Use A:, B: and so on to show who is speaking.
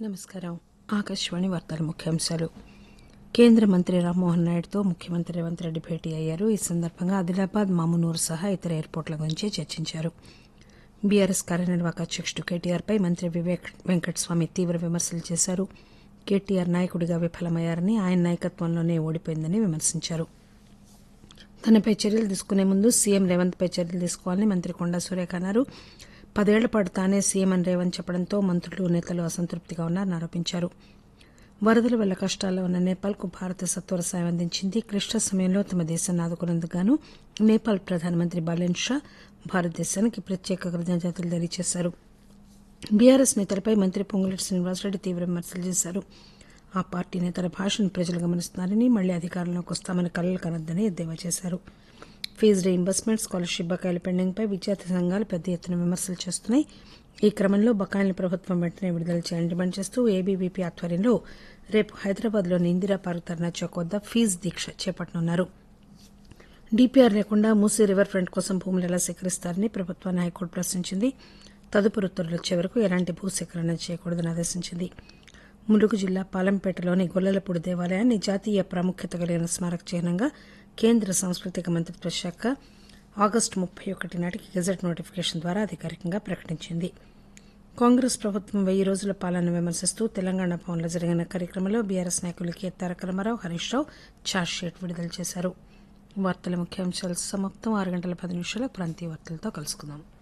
A: నమస్కారం ఆకాశవాణి వార్తల ముఖ్యాంశాలు కేంద్ర మంత్రి రామ్మోహన్ నాయుడుతో ముఖ్యమంత్రి రేవంత్ రెడ్డి భేటీ అయ్యారు ఈ సందర్భంగా ఆదిలాబాద్ మామునూరు సహా ఇతర ఎయిర్పోర్టుల గురించి చర్చించారు బీఆర్ఎస్ కార్యనిర్వాహక అధ్యకుడు కేటీఆర్పై మంత్రి వివేక్ వెంకటస్వామి తీవ్ర విమర్శలు చేశారు కేటీఆర్ నాయకుడిగా విఫలమయ్యారని ఆయన నాయకత్వంలోనే ఓడిపోయిందని విమర్శించారు తనపై చర్యలు తీసుకునే ముందు సీఎం రేవంత్ పై చర్యలు తీసుకోవాలని మంత్రి కొండా సురేఖ అన్నారు పదేళ్ల పాటు తానే సీఎం అని రేవంత్ చెప్పడంతో మంత్రులు నేతలు అసంతృప్తిగా ఉన్నారని ఆరోపించారు వరదల వల్ల కష్టాల్లో ఉన్న నేపాల్కు భారత సత్వర సాయం అందించింది క్లిష్ట సమయంలో తమ దేశాన్ని ఆదుకున్నందుకు గాను నేపాల్ ప్రధానమంత్రి బాలెన్ షా భారతదేశానికి ప్రత్యేక కృతజ్ఞతలు తెలియజేశారు బీఆర్ఎస్ నేతలపై మంత్రి పొంగులేటి శ్రీనివాసరెడ్డి తీవ్ర విమర్శలు చేశారు ఆ పార్టీ నేతల భాషను ప్రజలు గమనిస్తున్నారని మళ్లీ అధికారంలోకి వస్తామని కలలు కనొద్దని ఎద్దేవా చేశారు ఫీజు రీయింబర్స్మెంట్ స్కాలర్షిప్ బకాయిల పెండింగ్పై విద్యార్థి సంఘాలు పెద్ద ఎత్తున విమర్శలు చేస్తున్నాయి ఈ క్రమంలో బకాయిలను ప్రభుత్వం వెంటనే విడుదల చేయాలని డిమాండ్ చేస్తూ ఏబీవీపీ ఆధ్వర్యంలో రేపు హైదరాబాద్లోని ఇందిరా పార్క్ ధర్నా చౌక్ వద్ద ఫీజు దీక్ష చేపట్టనున్నారు డీపీఆర్ లేకుండా మూసీ రివర్ ఫ్రంట్ కోసం భూములు ఎలా సేకరిస్తారని ప్రభుత్వాన్ని హైకోర్టు ప్రశ్నించింది తదుపరి ఉత్తర్వులు వచ్చే వరకు ఎలాంటి భూసేకరణ చేయకూడదని ఆదేశించింది ములుగు జిల్లా పాలంపేటలోని గొల్లలపూడి దేవాలయాన్ని జాతీయ ప్రాముఖ్యత కలిగిన స్మారక చిహ్నంగా కేంద్ర సాంస్కృతిక మంత్రిత్వ శాఖ ఆగస్టు ముప్పై ఒకటి నాటికి గెజెట్ నోటిఫికేషన్ ద్వారా అధికారికంగా ప్రకటించింది కాంగ్రెస్ ప్రభుత్వం వెయ్యి రోజుల పాలన విమర్శిస్తూ తెలంగాణ భవన్లో జరిగిన కార్యక్రమంలో బీఆర్ఎస్ నాయకులు కె తారక రామారావు హరీష్ రావు ఛార్జ్షీట్ విడుదల చేశారు వార్తల ముఖ్యాంశాలు సమాప్తం ఆరు గంటల పది నిమిషాల ప్రాంతీయ వార్తలతో కలుసుకుందాం